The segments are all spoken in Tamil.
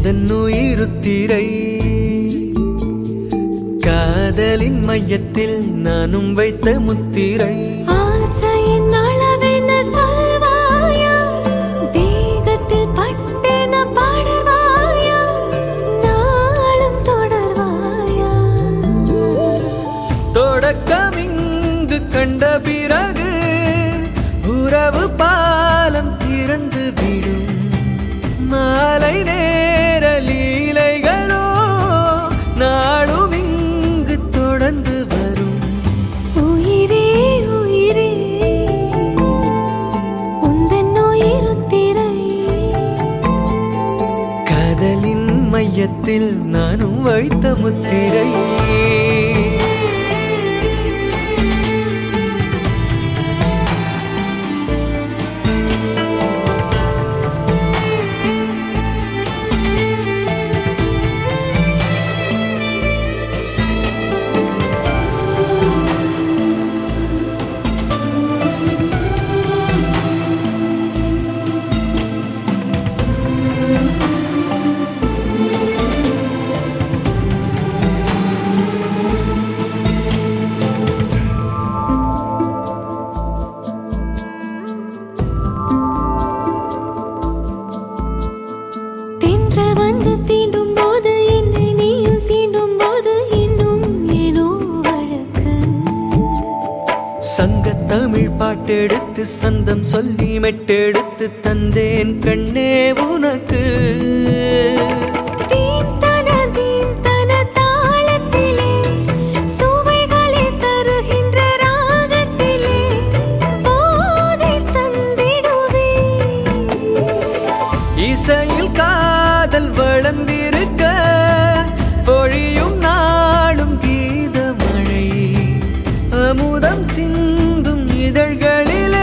உந்தன் உயிருத்திரை காதலின் மையத்தில் நானும் வைத்த முத்திரை ஆசையின் அளவென்ன சொல்வாயா தேகத்தில் பட்டென பாடுவாயா நாளும் தொடர்வாயா தொடக்கம் இங்கு கண்ட பிறகு உறவு பாலம் திறந்து விடும் மாலை நேர லீலைகளோ நாளும் இங்கு தொடர்ந்து வரும் உயிரே உயிரே உந்தன் உயிருத்திரை காதலின் மையத்தில் நானும் வைத்த முத்திரை தென்றல் வந்து தீண்டும் போது என்னை நீயும் சீண்டும் போது இன்னும் ஏனோ வழக்கு சங்க தமிழ் பாட்டெடுத்து சந்தம் சொல்லி மெட்டெடுத்து தந்தேன் கண்ணே உனக்கு தீம் தன தீம் தன தாளத்திலே சுவைகளை தருகின்ற ராகத்திலே போதை தந்திடுவே இசையில் காதல் வளர்ந்திருக்க பொழியும் நாளும் கீத மழை அமுதம் சிந்தும் இதழ்களிலே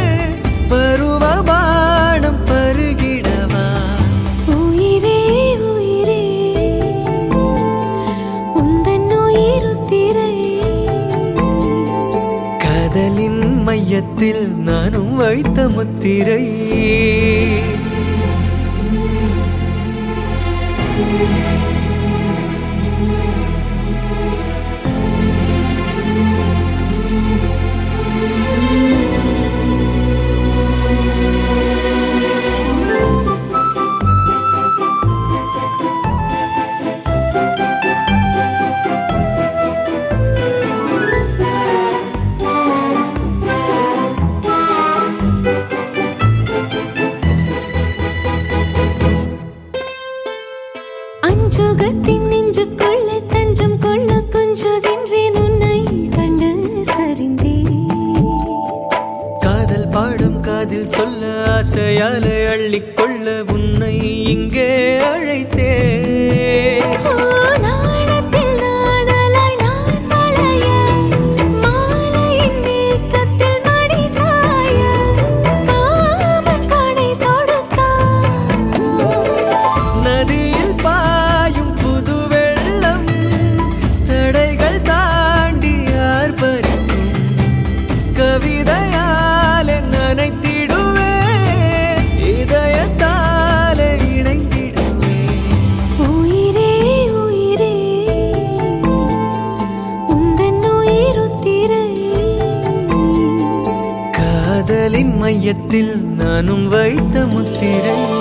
பருவபானம் பருகிடவா உயிரே உயிரே உந்தன் உயிருத்திரை காதலின் மையத்தில் நானும் வைத்த முத்திரை அஞ்சுகத்தின் நெஞ்சுக்குள்ள தஞ்சம் கொள்ள கொஞ்சுகின்றேன் உன்னை கண்டு சரிந்தேன் காதல் பாடம் காதில் சொல்ல ஆசையாலே அள்ளிக்கொள்ள உன்னை இங்கே அழைத்தே ஓ நாணத்தில் நாணலாய் நான் வளைய மாலையின் ஏக்கத்தில் மடி சாய காமன் கடை தொடுத்தான் நதியில் பாயும் புது வெள்ளம் தடைகள் தாண்டி ஆர்ப்பரிக்கும் கவிதையாலே நனைத்திடுவே இதயத்தாலே இணைந்திடுவே உயிரே உயிரே உந்தன் உயிருத்திரை காதலின் மையத்தில் நானும் வைத்த முத்திரை